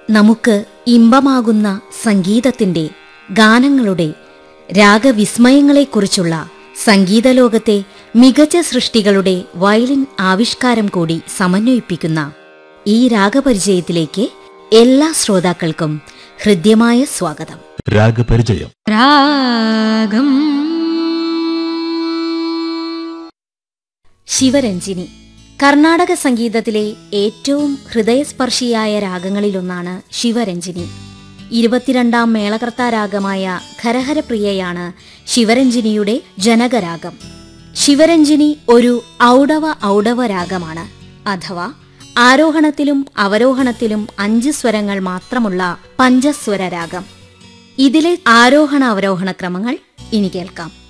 നമുക്ക് ഇമ്പമാകുന്ന സംഗീതത്തിന്റെ ഗാനങ്ങളുടെ രാഗവിസ്മയങ്ങളെക്കുറിച്ചുള്ള സംഗീതലോകത്തെ മികച്ച സൃഷ്ടികളുടെ വയലിൻ ആവിഷ്കാരം കൂടി സമന്വയിപ്പിക്കുന്ന ഈ രാഗപരിചയത്തിലേക്ക് എല്ലാ ശ്രോതാക്കൾക്കും ഹൃദ്യമായ സ്വാഗതം രാഗപരിചയം രാഗം ശിവരഞ്ജിനി കർണാടക സംഗീതത്തിലെ ഏറ്റവും ഹൃദയസ്പർശിയായ രാഗങ്ങളിലൊന്നാണ് ശിവരഞ്ജിനി ഇരുപത്തിരണ്ടാം മേളകർത്താ രാഗമായ ഖരഹരപ്രിയയാണ് ശിവരഞ്ജിനിയുടെ ജനകരാഗം ശിവരഞ്ജിനി ഒരു ഔഡവ ഔഡവ രാഗമാണ് അഥവാ ആരോഹണത്തിലും അവരോഹണത്തിലും അഞ്ച് സ്വരങ്ങൾ മാത്രമുള്ള പഞ്ചസ്വര രാഗം ഇതിലെ ആരോഹണ അവരോഹണ ക്രമങ്ങൾ ഇനി കേൾക്കാം